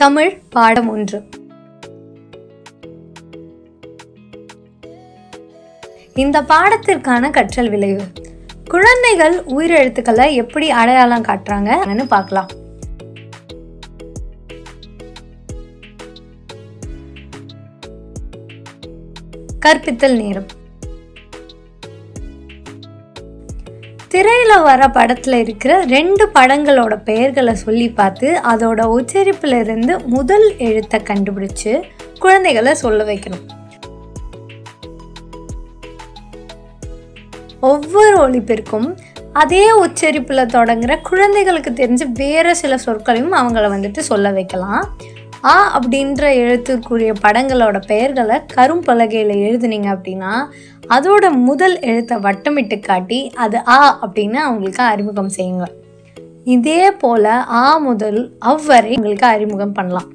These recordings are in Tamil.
தமிழ் பாடம் ஒன்று இந்த பாடத்திற்கான கற்றல் விளைவு குழந்தைகள் உயிரெழுத்துக்களை எப்படி அடையாளம் காட்டுறாங்கன்னு பார்க்கலாம் கற்பித்தல் நேரம் திரையில வர படத்துல இருக்கிற ரெண்டு படங்களோட பெயர்களை சொல்லி பார்த்து அதோட உச்சரிப்புல இருந்து முதல் எழுத்தை கண்டுபிடிச்சு குழந்தைகளை சொல்ல வைக்கணும் ஒவ்வொரு ஒலிப்பிற்கும் அதே உச்சரிப்புல தொடங்குற குழந்தைகளுக்கு தெரிஞ்ச வேற சில சொற்களையும் அவங்கள வந்துட்டு சொல்ல வைக்கலாம் ஆ அப்படின்ற எழுத்துக்குரிய படங்களோட பெயர்களை கரும்பலகையில் எழுதுனீங்க அப்படின்னா அதோட முதல் எழுத்தை வட்டமிட்டு காட்டி அது ஆ அப்படின்னு அவங்களுக்கு அறிமுகம் செய்யுங்க இதே போல ஆ முதல் அவ்வரை உங்களுக்கு அறிமுகம் பண்ணலாம்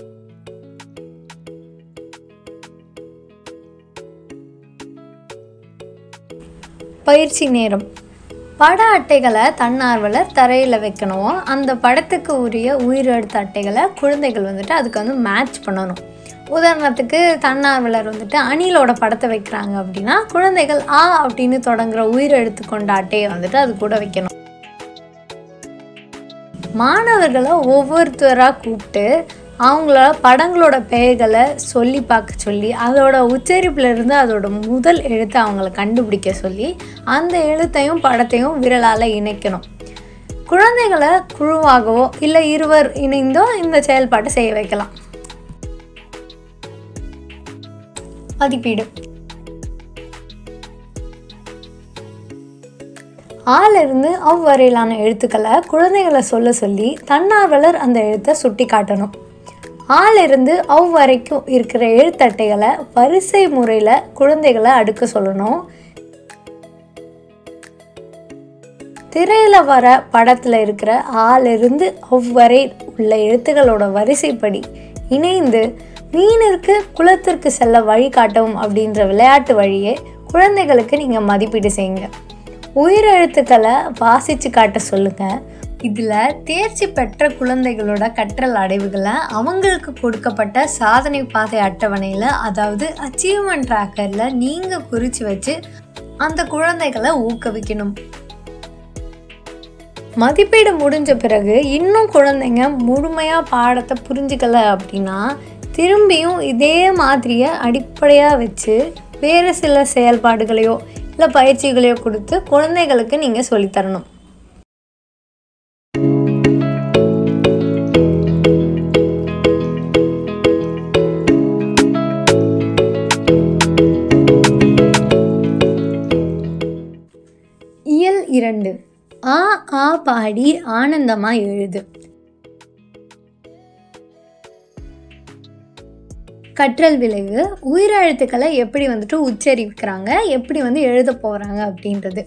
பயிற்சி நேரம் பட அட்டைகளை தன்னார்வலர் தரையில் வைக்கணும் அந்த படத்துக்கு உரிய உயிரெழுத்து அட்டைகளை குழந்தைகள் வந்துட்டு அதுக்கு வந்து மேட்ச் பண்ணணும் உதாரணத்துக்கு தன்னார்வலர் வந்துட்டு அணிலோட படத்தை வைக்கிறாங்க அப்படின்னா குழந்தைகள் ஆ அப்படின்னு தொடங்குற உயிரெழுத்து கொண்ட அட்டையை வந்துட்டு அது கூட வைக்கணும் மாணவர்களை ஒவ்வொருத்தராக கூப்பிட்டு அவங்களோட படங்களோட பெயர்களை சொல்லி பார்க்க சொல்லி அதோட உச்சரிப்புல இருந்து அதோட முதல் எழுத்தை அவங்கள கண்டுபிடிக்க சொல்லி அந்த எழுத்தையும் படத்தையும் விரலால் இணைக்கணும் குழந்தைகளை குழுவாகவோ இல்லை இருவர் இணைந்தோ இந்த செயல்பாட்டை செய்ய வைக்கலாம் மதிப்பீடு ஆலிருந்து அவ்வரையிலான எழுத்துக்களை குழந்தைகளை சொல்ல சொல்லி தன்னார்வலர் அந்த எழுத்தை சுட்டி காட்டணும் ஆலிருந்து அவ் வரைக்கும் இருக்கிற எழுத்தட்டைகளை வரிசை முறையில் குழந்தைகளை அடுக்க சொல்லணும் திரையில் வர படத்தில் இருக்கிற ஆலிருந்து அவ்வரை உள்ள எழுத்துக்களோட வரிசைப்படி இணைந்து மீனிற்கு குளத்திற்கு செல்ல வழி காட்டவும் அப்படின்ற விளையாட்டு வழியே குழந்தைகளுக்கு நீங்கள் மதிப்பீடு செய்யுங்க உயிரெழுத்துக்களை வாசித்து காட்ட சொல்லுங்கள் இதில் தேர்ச்சி பெற்ற குழந்தைகளோட கற்றல் அடைவுகளை அவங்களுக்கு கொடுக்கப்பட்ட சாதனை பாதை அட்டவணையில் அதாவது அச்சீவ்மெண்ட் ட்ராக்கரில் நீங்கள் குறித்து வச்சு அந்த குழந்தைகளை ஊக்குவிக்கணும் மதிப்பீடு முடிஞ்ச பிறகு இன்னும் குழந்தைங்க முழுமையாக பாடத்தை புரிஞ்சுக்கல அப்படின்னா திரும்பியும் இதே மாதிரியை அடிப்படையாக வச்சு வேறு சில செயல்பாடுகளையோ இல்லை பயிற்சிகளையோ கொடுத்து குழந்தைகளுக்கு நீங்கள் சொல்லித்தரணும் இயல் இரண்டு ஆ ஆ பாடி ஆனந்தமா எழுது கற்றல் விளைவு உயிரெழுத்துக்களை எப்படி வந்துட்டு உச்சரிக்கிறாங்க எப்படி வந்து எழுத போகிறாங்க அப்படின்றது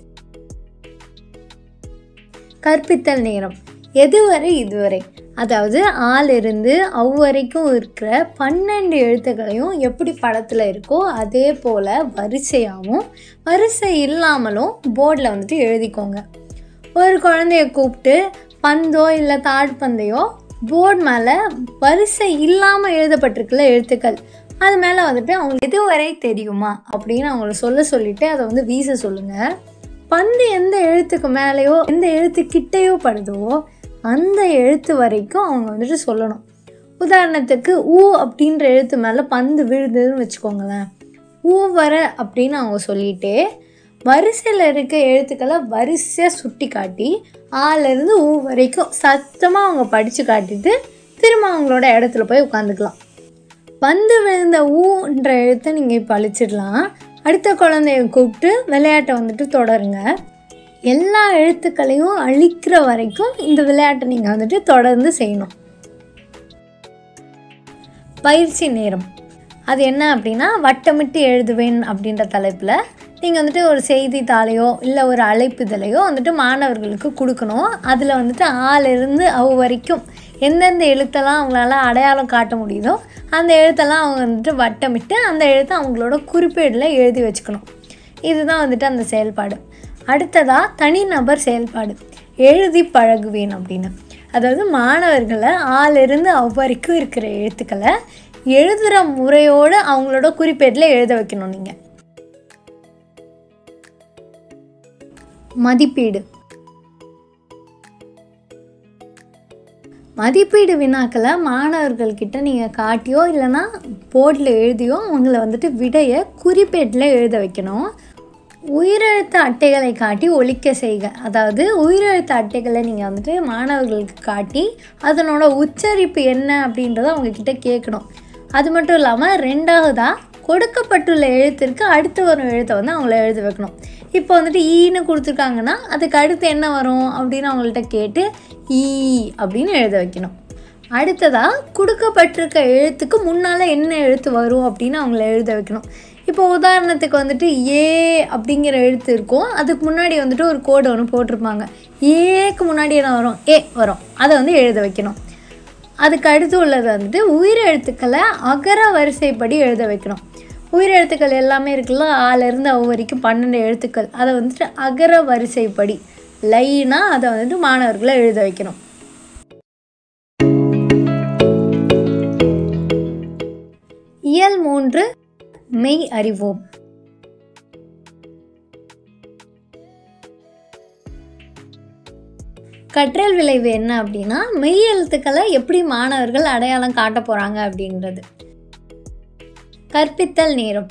கற்பித்தல் நேரம் எதுவரை இதுவரை அதாவது ஆளிருந்து அவ்வரைக்கும் இருக்கிற பன்னெண்டு எழுத்துக்களையும் எப்படி படத்தில் இருக்கோ அதே போல் வரிசையாகவும் வரிசை இல்லாமலும் போர்டில் வந்துட்டு எழுதிக்கோங்க ஒரு குழந்தைய கூப்பிட்டு பந்தோ இல்லை தாழ்பந்தையோ போர்டு மேலே வரிசை இல்லாமல் எழுதப்பட்டிருக்குல்ல எழுத்துக்கள் அது மேலே வந்துட்டு அவங்களுக்கு இதுவரை தெரியுமா அப்படின்னு அவங்கள சொல்ல சொல்லிட்டு அதை வந்து வீச சொல்லுங்கள் பந்து எந்த எழுத்துக்கு மேலேயோ எந்த எழுத்து கிட்டேயோ படுதோ அந்த எழுத்து வரைக்கும் அவங்க வந்துட்டு சொல்லணும் உதாரணத்துக்கு ஊ அப்படின்ற எழுத்து மேலே பந்து விழுதுன்னு வச்சுக்கோங்களேன் ஊ வர அப்படின்னு அவங்க சொல்லிட்டு வரிசையில் இருக்க எழுத்துக்களை வரிசையாக சுட்டி காட்டி ஆலேருந்து ஊ வரைக்கும் சத்தமாக அவங்க படித்து காட்டிட்டு திரும்ப அவங்களோட இடத்துல போய் உட்காந்துக்கலாம் பந்து விழுந்த ஊன்ற எழுத்தை நீங்கள் இப்போ அழிச்சிடலாம் அடுத்த குழந்தைய கூப்பிட்டு விளையாட்டை வந்துட்டு தொடருங்க எல்லா எழுத்துக்களையும் அழிக்கிற வரைக்கும் இந்த விளையாட்டை நீங்கள் வந்துட்டு தொடர்ந்து செய்யணும் பயிற்சி நேரம் அது என்ன அப்படின்னா வட்டமிட்டு எழுதுவேன் அப்படின்ற தலைப்பில் நீங்கள் வந்துட்டு ஒரு செய்தித்தாளையோ இல்லை ஒரு அழைப்புதலையோ வந்துட்டு மாணவர்களுக்கு கொடுக்கணும் அதில் வந்துட்டு ஆளிருந்து அவ வரைக்கும் எந்தெந்த எழுத்தெல்லாம் அவங்களால அடையாளம் காட்ட முடியுதோ அந்த எழுத்தெல்லாம் அவங்க வந்துட்டு வட்டமிட்டு அந்த எழுத்தை அவங்களோட குறிப்பேடில் எழுதி வச்சுக்கணும் இதுதான் வந்துட்டு அந்த செயல்பாடு அடுத்ததாக தனிநபர் செயல்பாடு எழுதி பழகுவேன் அப்படின்னு அதாவது மாணவர்களை ஆளிருந்து அவ்வரைக்கும் இருக்கிற எழுத்துக்களை எழுதுகிற முறையோடு அவங்களோட குறிப்பேட்டில் எழுத வைக்கணும் நீங்கள் மதிப்பீடு மதிப்பீடு வினாக்களை மாணவர்கள்கிட்ட நீங்கள் காட்டியோ இல்லைன்னா போர்டில் எழுதியோ அவங்கள வந்துட்டு விடையை குறிப்பேட்டில் எழுத வைக்கணும் உயிரெழுத்து அட்டைகளை காட்டி ஒழிக்க செய்க அதாவது உயிரெழுத்து அட்டைகளை நீங்கள் வந்துட்டு மாணவர்களுக்கு காட்டி அதனோட உச்சரிப்பு என்ன அப்படின்றத அவங்கக்கிட்ட கேட்கணும் அது மட்டும் இல்லாமல் ரெண்டாவதாக கொடுக்கப்பட்டுள்ள எழுத்திற்கு அடுத்து வரும் எழுத்தை வந்து அவங்கள எழுத வைக்கணும் இப்போ வந்துட்டு ஈன்னு கொடுத்துருக்காங்கன்னா அதுக்கு அடுத்து என்ன வரும் அப்படின்னு அவங்கள்ட்ட கேட்டு ஈ அப்படின்னு எழுத வைக்கணும் அடுத்ததாக கொடுக்கப்பட்டிருக்க எழுத்துக்கு முன்னால் என்ன எழுத்து வரும் அப்படின்னு அவங்கள எழுத வைக்கணும் இப்போ உதாரணத்துக்கு வந்துட்டு ஏ அப்படிங்கிற எழுத்து இருக்கும் அதுக்கு முன்னாடி வந்துட்டு ஒரு கோடு ஒன்று போட்டிருப்பாங்க ஏக்கு முன்னாடி என்ன வரும் ஏ வரும் அதை வந்து எழுத வைக்கணும் அதுக்கு அடுத்து உள்ளது வந்துட்டு உயிரெழுத்துக்களை அகர வரிசைப்படி எழுத வைக்கணும் உயிரெழுத்துக்கள் எல்லாமே இருக்குல்ல ஆலேருந்து அவ வரைக்கும் பன்னெண்டு எழுத்துக்கள் அதை வந்துட்டு அகர வரிசைப்படி லைனாக அதை வந்துட்டு மாணவர்களை எழுத வைக்கணும் இயல் மூன்று மெய் அறிவோம் கற்றல் விளைவு என்ன அப்படின்னா மெய் எழுத்துக்களை எப்படி மாணவர்கள் அடையாளம் காட்ட போகிறாங்க அப்படின்றது கற்பித்தல் நேரம்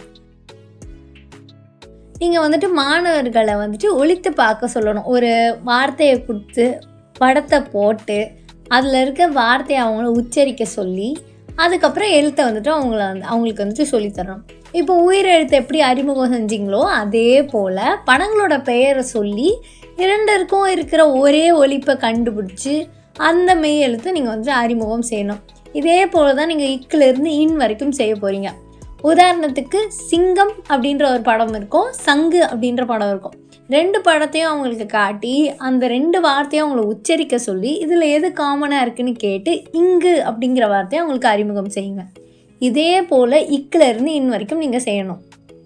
நீங்கள் வந்துட்டு மாணவர்களை வந்துட்டு ஒழித்து பார்க்க சொல்லணும் ஒரு வார்த்தையை கொடுத்து படத்தை போட்டு அதில் இருக்க வார்த்தையை அவங்கள உச்சரிக்க சொல்லி அதுக்கப்புறம் எழுத்தை வந்துட்டு அவங்கள வந்து அவங்களுக்கு வந்துட்டு சொல்லித்தரணும் இப்போ உயிரெழுத்து எப்படி அறிமுகம் செஞ்சீங்களோ அதே போல் படங்களோட பெயரை சொல்லி இரண்டருக்கும் இருக்கிற ஒரே ஒலிப்பை கண்டுபிடிச்சி அந்த மெய் எழுத்தை நீங்கள் வந்துட்டு அறிமுகம் செய்யணும் இதே போல் தான் நீங்கள் இக்கிலிருந்து இன் வரைக்கும் செய்ய போகிறீங்க உதாரணத்துக்கு சிங்கம் அப்படின்ற ஒரு படம் இருக்கும் சங்கு அப்படின்ற படம் இருக்கும் ரெண்டு படத்தையும் அவங்களுக்கு காட்டி அந்த ரெண்டு வார்த்தையும் அவங்கள உச்சரிக்க சொல்லி இதில் எது காமனாக இருக்குன்னு கேட்டு இங்கு அப்படிங்கிற வார்த்தையை அவங்களுக்கு அறிமுகம் செய்யுங்க இதே போல் இக்கில் இருந்து இன் வரைக்கும் நீங்கள் செய்யணும்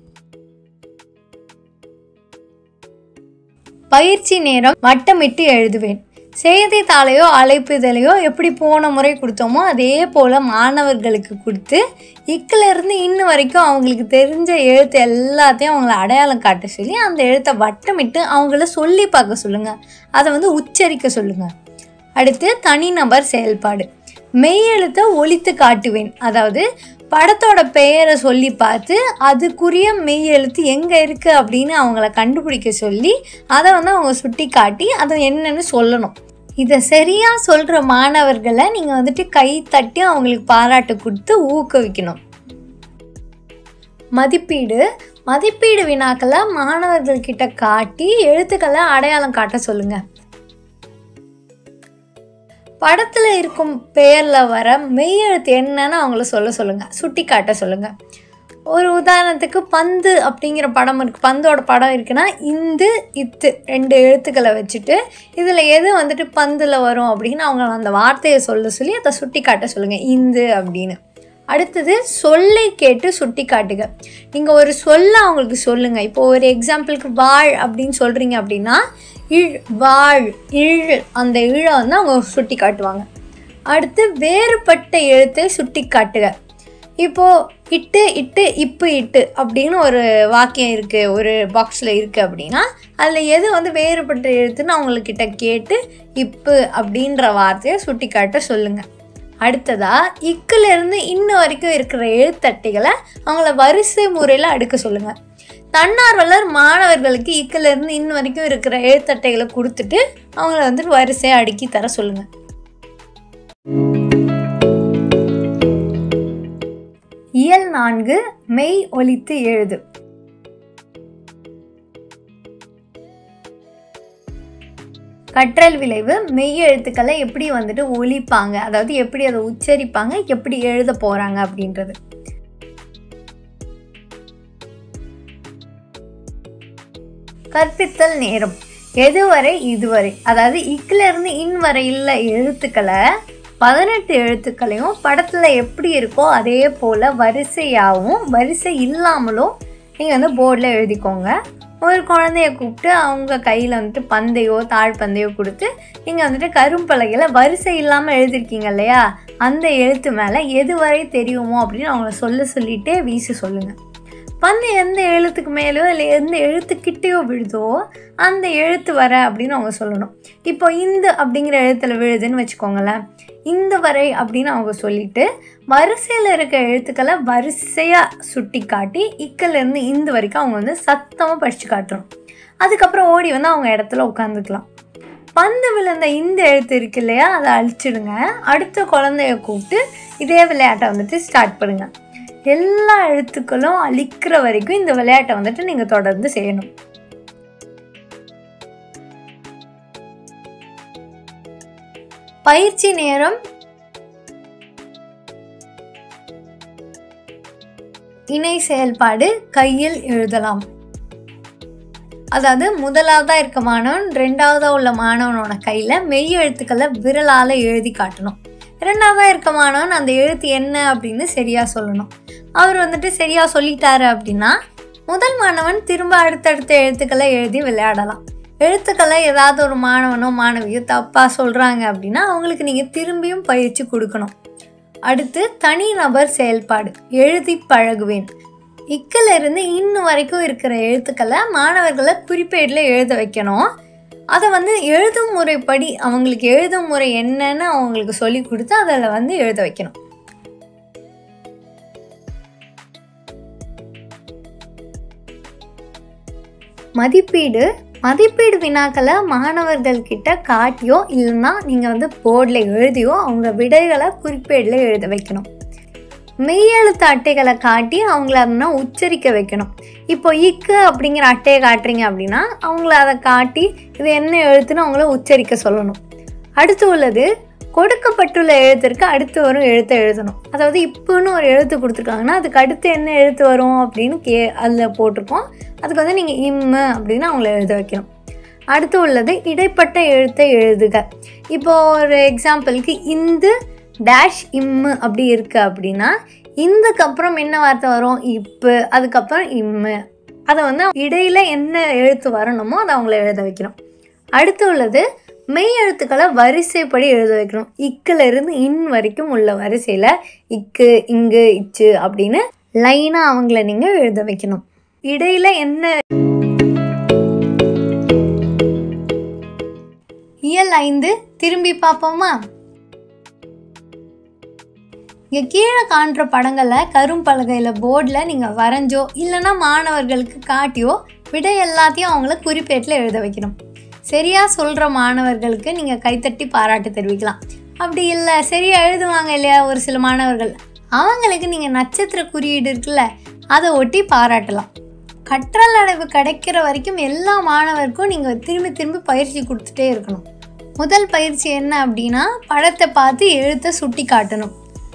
பயிற்சி நேரம் வட்டமிட்டு எழுதுவேன் செய்தித்தாளையோ அழைப்புதலையோ எப்படி போன முறை கொடுத்தோமோ அதே போல் மாணவர்களுக்கு கொடுத்து இக்கிலிருந்து இன்ன வரைக்கும் அவங்களுக்கு தெரிஞ்ச எழுத்து எல்லாத்தையும் அவங்கள அடையாளம் காட்ட சொல்லி அந்த எழுத்தை வட்டமிட்டு அவங்கள சொல்லி பார்க்க சொல்லுங்கள் அதை வந்து உச்சரிக்க சொல்லுங்கள் அடுத்து தனிநபர் செயல்பாடு மெய் எழுத்தை ஒழித்து காட்டுவேன் அதாவது படத்தோட பெயரை சொல்லி பார்த்து அதுக்குரிய மெய் எழுத்து எங்கே இருக்குது அப்படின்னு அவங்கள கண்டுபிடிக்க சொல்லி அதை வந்து அவங்க சுட்டி காட்டி அதை என்னன்னு சொல்லணும் இதை சரியாக சொல்கிற மாணவர்களை நீங்கள் வந்துட்டு கை தட்டி அவங்களுக்கு பாராட்டு கொடுத்து ஊக்குவிக்கணும் மதிப்பீடு மதிப்பீடு வினாக்களை மாணவர்கள்கிட்ட காட்டி எழுத்துக்களை அடையாளம் காட்ட சொல்லுங்கள் படத்தில் இருக்கும் பெயரில் வர மெய்யெழுத்து என்னன்னு அவங்கள சொல்ல சொல்லுங்கள் சுட்டி காட்ட சொல்லுங்கள் ஒரு உதாரணத்துக்கு பந்து அப்படிங்கிற படம் இருக்குது பந்தோட படம் இருக்குன்னா இந்து இத்து ரெண்டு எழுத்துக்களை வச்சுட்டு இதில் எது வந்துட்டு பந்தில் வரும் அப்படின்னு அவங்க அந்த வார்த்தையை சொல்ல சொல்லி அதை சுட்டி காட்ட சொல்லுங்கள் இந்து அப்படின்னு அடுத்தது சொல்லை கேட்டு சுட்டி காட்டுக நீங்கள் ஒரு சொல்ல அவங்களுக்கு சொல்லுங்கள் இப்போ ஒரு எக்ஸாம்பிளுக்கு வாழ் அப்படின்னு சொல்கிறீங்க அப்படின்னா இழ் வாழ் இழ் அந்த இழை வந்து அவங்க சுட்டி காட்டுவாங்க அடுத்து வேறுபட்ட எழுத்தை சுட்டி காட்டுக இப்போது இட்டு இட்டு இப்பு இட்டு அப்படின்னு ஒரு வாக்கியம் இருக்குது ஒரு பாக்ஸில் இருக்குது அப்படின்னா அதில் எது வந்து வேறுபட்ட எழுத்துன்னு அவங்கக்கிட்ட கேட்டு இப்பு அப்படின்ற வார்த்தையை சுட்டி காட்ட சொல்லுங்கள் அடுத்ததாக இக்கிலிருந்து இன்ன வரைக்கும் இருக்கிற எழுத்தட்டைகளை அவங்கள வரிசை முறையில் அடுக்க சொல்லுங்கள் தன்னார்வலர் மாணவர்களுக்கு இக்கிலிருந்து இன்ன வரைக்கும் இருக்கிற எழுத்தட்டைகளை கொடுத்துட்டு அவங்கள வந்துட்டு வரிசையாக அடுக்கி தர சொல்லுங்கள் இயல் நான்கு மெய் ஒலித்து எழுது கற்றல் விளைவு மெய் எழுத்துக்களை எப்படி வந்துட்டு ஒலிப்பாங்க அதாவது எப்படி அதை உச்சரிப்பாங்க எப்படி எழுத போகிறாங்க அப்படின்றது கற்பித்தல் நேரம் எதுவரை இதுவரை அதாவது இக்கில இருந்து இன் வரையில் எழுத்துக்களை பதினெட்டு எழுத்துக்களையும் படத்தில் எப்படி இருக்கோ அதே போல் வரிசையாகவும் வரிசை இல்லாமலும் நீங்கள் வந்து போர்டில் எழுதிக்கோங்க ஒரு குழந்தைய கூப்பிட்டு அவங்க கையில் வந்துட்டு பந்தையோ தாழ்பந்தையோ கொடுத்து நீங்கள் வந்துட்டு கரும்பலகையில் வரிசை இல்லாமல் எழுதிருக்கீங்க இல்லையா அந்த எழுத்து மேலே எது வரை தெரியுமோ அப்படின்னு அவங்கள சொல்ல சொல்லிகிட்டே வீச சொல்லுங்கள் பந்து எந்த எழுத்துக்கு மேலேயோ இல்லை எந்த எழுத்துக்கிட்டேயோ விழுதோ அந்த எழுத்து வர அப்படின்னு அவங்க சொல்லணும் இப்போ இந்த அப்படிங்கிற எழுத்தில் விழுதுன்னு வச்சுக்கோங்களேன் இந்த வரை அப்படின்னு அவங்க சொல்லிட்டு வரிசையில் இருக்க எழுத்துக்களை வரிசையாக சுட்டி காட்டி இக்கலேருந்து இந்த வரைக்கும் அவங்க வந்து சத்தமாக படித்து காட்டணும் அதுக்கப்புறம் ஓடி வந்து அவங்க இடத்துல உட்காந்துக்கலாம் பந்து விழுந்த இந்த எழுத்து இருக்கு இல்லையா அதை அழிச்சிடுங்க அடுத்த குழந்தைய கூப்பிட்டு இதே விளையாட்டை வந்துட்டு ஸ்டார்ட் பண்ணுங்க எல்லா எழுத்துக்களும் அழிக்கிற வரைக்கும் இந்த விளையாட்டை வந்துட்டு நீங்கள் தொடர்ந்து செய்யணும் பயிற்சி நேரம் இணை செயல்பாடு கையில் எழுதலாம் அதாவது முதலாவதாக இருக்க மாணவன் ரெண்டாவதாக உள்ள மாணவனோட கையில் மெய் எழுத்துக்களை விரலால் எழுதி காட்டணும் ரெண்டாவதாக இருக்க மாணவன் அந்த எழுத்து என்ன அப்படின்னு சரியாக சொல்லணும் அவர் வந்துட்டு சரியாக சொல்லிட்டாரு அப்படின்னா முதல் மாணவன் திரும்ப அடுத்தடுத்த எழுத்துக்களை எழுதி விளையாடலாம் எழுத்துக்களை ஏதாவது ஒரு மாணவனோ மாணவியோ தப்பாக சொல்கிறாங்க அப்படின்னா அவங்களுக்கு நீங்கள் திரும்பியும் பயிற்சி கொடுக்கணும் அடுத்து தனிநபர் செயல்பாடு எழுதி பழகுவேன் இக்கில் இருந்து இன்னும் வரைக்கும் இருக்கிற எழுத்துக்களை மாணவர்களை குறிப்பேடில் எழுத வைக்கணும் அதை வந்து எழுதும் முறைப்படி அவங்களுக்கு எழுதும் முறை என்னன்னு அவங்களுக்கு சொல்லி கொடுத்து அதில் வந்து எழுத வைக்கணும் மதிப்பீடு மதிப்பீடு வினாக்களை மாணவர்கள் கிட்ட காட்டியோ இல்லைன்னா நீங்கள் வந்து போர்டில் எழுதியோ அவங்க விடைகளை குறிப்பேடில் எழுத வைக்கணும் மெய்யெழுத்து அட்டைகளை காட்டி அவங்கள அதனால் உச்சரிக்க வைக்கணும் இப்போ இக்கு அப்படிங்கிற அட்டையை காட்டுறீங்க அப்படின்னா அவங்கள அதை காட்டி இது என்ன எழுத்துன்னு அவங்கள உச்சரிக்க சொல்லணும் அடுத்து உள்ளது கொடுக்கப்பட்டுள்ள எழுத்திற்கு அடுத்து வரும் எழுத்தை எழுதணும் அதாவது இப்போன்னு ஒரு எழுத்து கொடுத்துருக்காங்கன்னா அதுக்கு அடுத்து என்ன எழுத்து வரும் அப்படின்னு கே அதில் போட்டிருக்கோம் அதுக்கு வந்து நீங்கள் இம்மு அப்படின்னு அவங்கள எழுத வைக்கணும் அடுத்து உள்ளது இடைப்பட்ட எழுத்தை எழுதுக இப்போ ஒரு எக்ஸாம்பிளுக்கு இந்து டேஷ் இம்மு அப்படி இருக்குது அப்படின்னா இந்துக்கு அப்புறம் என்ன வார்த்தை வரும் இப்பு அதுக்கப்புறம் இம்மு அதை வந்து இடையில் என்ன எழுத்து வரணுமோ அதை அவங்கள எழுத வைக்கணும் அடுத்து உள்ளது மெய் எழுத்துக்களை வரிசைப்படி எழுத வைக்கணும் இக்குல இருந்து இன் வரைக்கும் உள்ள வரிசையில் இக்கு இங்கு இச்சு அப்படின்னு லைனாக அவங்கள நீங்கள் எழுத வைக்கணும் இடையில என்ன இயல் ஐந்து திரும்பி பார்ப்போமா இங்கே கீழே காண்ற படங்களை கரும்பலகையில் போர்டில் நீங்கள் வரைஞ்சோ இல்லைன்னா மாணவர்களுக்கு காட்டியோ விடை எல்லாத்தையும் அவங்கள குறிப்பேட்டில் எழுத வைக்கணும் சரியாக சொல்கிற மாணவர்களுக்கு நீங்கள் கைத்தட்டி பாராட்டு தெரிவிக்கலாம் அப்படி இல்லை சரியாக எழுதுவாங்க இல்லையா ஒரு சில மாணவர்கள் அவங்களுக்கு நீங்கள் நட்சத்திர குறியீடு இருக்குல்ல அதை ஒட்டி பாராட்டலாம் கற்றல் அடைவு கிடைக்கிற வரைக்கும் எல்லா மாணவருக்கும் நீங்கள் திரும்பி திரும்பி பயிற்சி கொடுத்துட்டே இருக்கணும் முதல் பயிற்சி என்ன அப்படின்னா படத்தை பார்த்து எழுத்தை சுட்டி காட்டணும்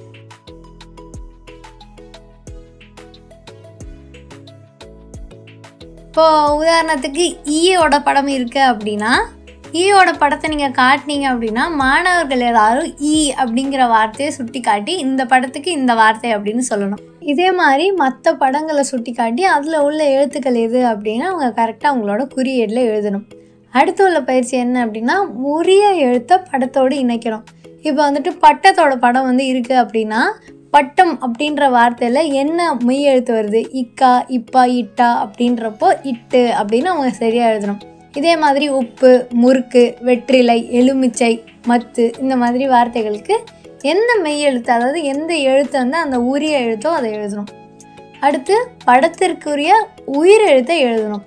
இப்போ உதாரணத்துக்கு ஈயோட படம் இருக்கு அப்படின்னா ஈயோட படத்தை நீங்கள் காட்டினீங்க அப்படின்னா மாணவர்கள் எல்லாரும் ஈ அப்படிங்கிற வார்த்தையை சுட்டி காட்டி இந்த படத்துக்கு இந்த வார்த்தை அப்படின்னு சொல்லணும் இதே மாதிரி மற்ற படங்களை சுட்டி காட்டி அதில் உள்ள எழுத்துக்கள் எது அப்படின்னா அவங்க கரெக்டாக அவங்களோட குறியீடில் எழுதணும் அடுத்து உள்ள பயிற்சி என்ன அப்படின்னா உரிய எழுத்தை படத்தோடு இணைக்கணும் இப்போ வந்துட்டு பட்டத்தோட படம் வந்து இருக்குது அப்படின்னா பட்டம் அப்படின்ற வார்த்தையில் என்ன மெய் எழுத்து வருது இக்கா இப்பா இட்டா அப்படின்றப்போ இட்டு அப்படின்னு அவங்க சரியாக எழுதணும் இதே மாதிரி உப்பு முறுக்கு வெற்றிலை எலுமிச்சை மத்து இந்த மாதிரி வார்த்தைகளுக்கு எந்த மெய் எழுத்து அதாவது எந்த எழுத்து வந்து அந்த உரிய எழுத்தோ அதை எழுதணும் அடுத்து படத்திற்குரிய உயிர் எழுத்தை எழுதணும்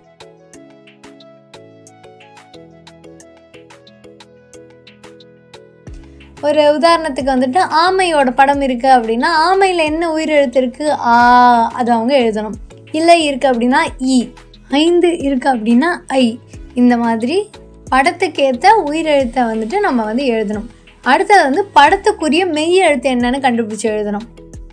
ஒரு உதாரணத்துக்கு வந்துட்டு ஆமையோட படம் இருக்குது அப்படின்னா ஆமையில் என்ன உயிர் எழுத்து இருக்குது ஆ அது அவங்க எழுதணும் இல்லை இருக்குது அப்படின்னா இ ஐந்து இருக்குது அப்படின்னா ஐ இந்த மாதிரி படத்துக்கு ஏற்ற உயிர் எழுத்தை வந்துட்டு நம்ம வந்து எழுதணும் அடுத்தது வந்து படத்துக்குரிய மெய் எழுத்து என்னன்னு கண்டுபிடிச்சு எழுதணும்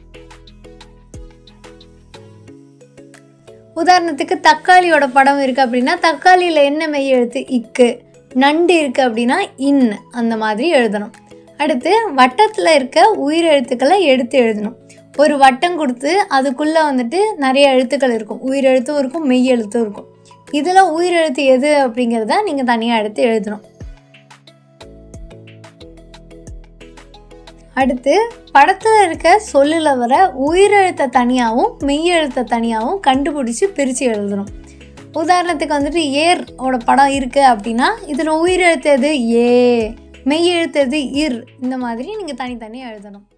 உதாரணத்துக்கு தக்காளியோட படம் இருக்குது அப்படின்னா தக்காளியில் என்ன மெய் எழுத்து இக்கு நண்டு இருக்குது அப்படின்னா இன் அந்த மாதிரி எழுதணும் அடுத்து வட்டத்தில் இருக்க உயிர் எழுத்துக்களை எடுத்து எழுதணும் ஒரு வட்டம் கொடுத்து அதுக்குள்ளே வந்துட்டு நிறைய எழுத்துக்கள் இருக்கும் உயிர் எழுத்தும் இருக்கும் மெய் எழுத்தும் இருக்கும் இதில் உயிரெழுத்து எது அப்படிங்கிறத நீங்கள் தனியாக எடுத்து எழுதணும் அடுத்து படத்தில் இருக்க சொல்லில் வர உயிரெழுத்தை தனியாகவும் மெய்யெழுத்தை தனியாகவும் கண்டுபிடிச்சி பிரித்து எழுதணும் உதாரணத்துக்கு வந்துட்டு ஏர் ஓட படம் இருக்குது அப்படின்னா இதில் உயிரெழுத்து எது ஏ மெய்யெழுத்து எது இர் இந்த மாதிரி நீங்கள் தனித்தனியாக எழுதணும்